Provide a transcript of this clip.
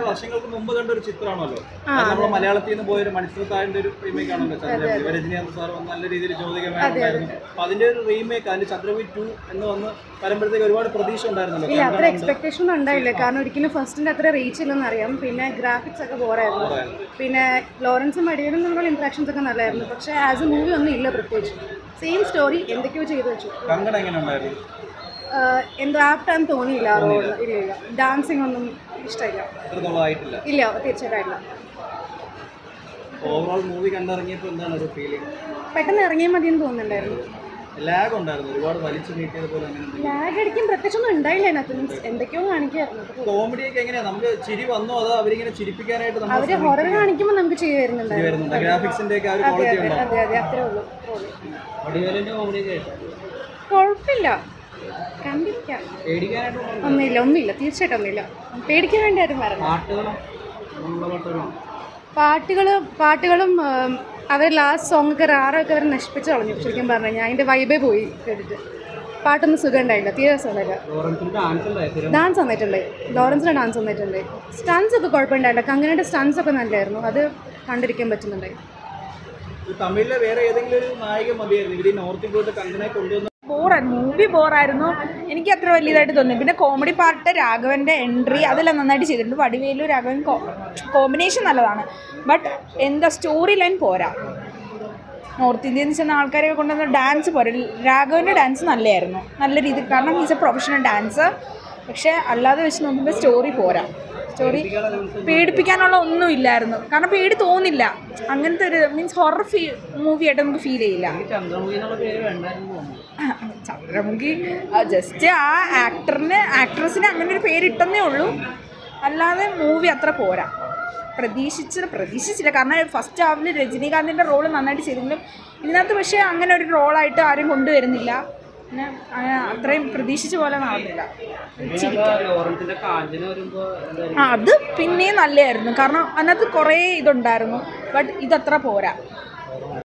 വർഷങ്ങൾക്ക് മുമ്പ് കണ്ട ഒരു ചിത്രമാണല്ലോ അത് നമ്മുടെ മലയാളത്തിൽ നിന്ന് പോയൊരു മണിച്ചിത്രത്താഴിന്റെ ഒരു റീമേക്ക് ആണല്ലോ ചന്ദ്രവി രജനീകാന്ത് സാർ വന്ന് നല്ല രീതിയിൽ ചോദിക്കുന്നുണ്ടായിരുന്നു അപ്പൊ അതിന്റെ ഒരു റീമേക്ക് അതിന്റെ ചന്ദ്രവി ടു എന്ന് വന്ന് വരുമ്പോഴത്തേക്ക് ഒരുപാട് പ്രതീക്ഷ ഉണ്ടായിരുന്നല്ലോ ഇല്ല അത്ര എക്സ്പെക്ടേഷൻ ഒന്നും ഉണ്ടായില്ല കാരണം ഒരിക്കലും ഫസ്റ്റിന്റെ അത്ര റീച്ച് ഇല്ലെന്ന് അറിയാം പിന്നെ ഗ്രാഫിക്സ് ഒക്കെ ബോറായിരുന്നു പിന്നെ ലോറൻസും മടിയനും തമ്മിലുള്ള ഇൻട്രാക്ഷൻസ് ഒക്കെ നല്ലതായിരുന്നു പക്ഷേ ആസ് എ മൂവി ഒന്നും ഇല്ല പ്രത്യേകിച്ച് സെയിം സ്റ്റോറി എന്തൊക്കെയോ ചെയ്തു വെച്ചു കങ്കണ എങ്ങനെ ഉണ്ടായിരുന്നു ആഹ് എന്തോ ആപ്റ്റാന്ന് തോന്നിയില്ല ആ റോൾ ഇല്ല ഇല്ല ഡാൻസിങ് ഒന്നും ഇഷ്ടമില്ല അത്രത്തോളം ആയിട്ടില്ല ഇല്ല തീർച്ചയായിട്ടും ഓവറോൾ മൂവി കണ്ടിറങ്ങിയപ്പോൾ എന്താണ് ഒരു ഫീലിംഗ് പെട്ടെന്ന് ഇറങ്ങിയാൽ മതി എന്ന് തോന്നുന്നുണ്ടായിരുന്നു ലാഗ് ഉണ്ടായിരുന്നു ഒരുപാട് വലിച്ചു നീട്ടിയത് പോലെ അങ്ങനെ ലാഗ് അടിക്കാൻ പ്രത്യേകിച്ചൊന്നും ഉണ്ടായില്ല അതിനകത്ത് മീൻസ് എന്തൊക്കെയോ കാണിക്കുമായിരുന്നു കോമഡിയൊക്കെ എങ്ങനെയാ നമുക്ക് ചിരി വന്നോ അതോ അവരിങ്ങനെ ചിരിപ്പിക്കാനായിട്ട് നമ്മൾ അവര് ഹൊറർ കാണിക്കുമ്പോൾ നമുക്ക് ചെയ്തു തരുന്നുണ്ടായിരുന്നു വരുന്നുണ്ട് ഗ്രാഫിക്സിന്റെ ഒക്കെ ആ ഒരു ക്വാളിറ്റി ഉണ്ടോ അതെ അതെ അത്രേ ഉള്ളൂ അത്രേ ഉള്ളൂ വടിവേലിന്റെ കോമഡി കുഴപ്പമില്ല കണ്ടിരിക്കാം പേടിക്കാനായിട്ട് ഒന്നുമില്ല ഒന്നുമില്ല തീർച്ചയായിട്ടും ഒന്നുമില്ല പേടിക്കാൻ വേണ്ടി ആരും വരണം പാട്ടുകളും ഉള്ള പാട്ടുകളും പാട്ടുകൾ പാട്ടുകളും അവർ ലാസ്റ്റ് സോങ് ഒക്കെ റാറൊക്കെ അവർ നശിപ്പിച്ച് കളഞ്ഞു ശരിക്കും പറഞ്ഞു കഴിഞ്ഞാൽ അതിൻ്റെ വൈബേ പോയി കേട്ടിട്ട് പാട്ടൊന്നും സുഖം ഉണ്ടായില്ല തീരെ രസമല്ല ലോറൻസിന്റെ ഡാൻസ് ഉണ്ടായിരുന്നു ഡാൻസ് വന്നിട്ടുണ്ട് ലോറൻസിൻ്റെ ഡാൻസ് വന്നിട്ടുണ്ട് സ്റ്റൺസ് ഒക്കെ കുഴപ്പമുണ്ടായില്ല കങ്ങനയുടെ സ്റ്റൺസ് ഒക്കെ നല്ലതായിരുന്നു അത് കണ്ടിരിക്കാൻ പറ്റുന്നുണ്ടായി തമിഴിലെ വേറെ ഏതെങ്കിലും ഒരു നായിക മതിയായിരുന്നു ഇവര് ഈ നോർത്തിൽ പോയിട്ട് കങ്കണയെ കൊണ്ടുവന്ന് ബോറായിരുന്നു മൂവി ബോറായിരുന്നു എനിക്ക് അത്ര വലിയതായിട്ട് തോന്നി പിന്നെ കോമഡി പാർട്ട് രാഘവൻ്റെ എൻട്രി അതെല്ലാം നന്നായിട്ട് ചെയ്തിട്ടുണ്ട് വടിവേലു രാഘവൻ കോമ്പിനേഷൻ നല്ലതാണ് ബട്ട് എന്താ സ്റ്റോറി ലൈൻ പോരാ നോർത്ത് ഇന്ത്യയിൽ നിന്ന് ചെന്ന ആൾക്കാരെയൊക്കെ കൊണ്ടുവന്ന ഡാൻസ് പോരാ രാഘവൻ്റെ ഡാൻസ് നല്ലതായിരുന്നു നല്ല രീതിയിൽ കാരണം ഈസ് എ പ്രൊഫഷണൽ ഡാൻസ് പക്ഷേ അല്ലാതെ വെച്ച് നോക്കുമ്പോൾ സ്റ്റോറി പോരാ സ്റ്റോറി പേടിപ്പിക്കാനുള്ള ഒന്നും ഇല്ലായിരുന്നു കാരണം പേടി തോന്നില്ല അങ്ങനത്തെ ഒരു മീൻസ് ഹൊറർ ഫീ മൂവി ആയിട്ട് നമുക്ക് ഫീൽ ചെയ്യില്ല ചന്ദ്രമുഖി എന്നുള്ള പേര് വേണ്ടായിരുന്നു ചന്ദ്രമുഖി ജസ്റ്റ് ആ ആക്ടറിന് ആക്ട്രസിന് അങ്ങനെ ഒരു പേരിട്ടെന്നേ ഉള്ളൂ അല്ലാതെ മൂവി അത്ര പോരാ പ്രതീക്ഷിച്ചത് പ്രതീക്ഷിച്ചില്ല കാരണം ഫസ്റ്റ് ഹാഫിൽ രജനീകാന്തിൻ്റെ റോള് നന്നായിട്ട് ചെയ്തെങ്കിലും ഇതിനകത്ത് പക്ഷേ അങ്ങനെ ഒരു റോളായിട്ട് ആരും കൊണ്ടുവരുന്നില്ല പിന്നെ അങ്ങനെ അത്രയും പ്രതീക്ഷിച്ച പോലെ ആവുന്നില്ല ലോറൻസിന്റെ കാഞ്ചന വരുമ്പോ ആ അത് പിന്നെയും നല്ലതായിരുന്നു കാരണം അതിനകത്ത് കുറേ ഇതുണ്ടായിരുന്നു ബട്ട് ഇതത്ര പോരാ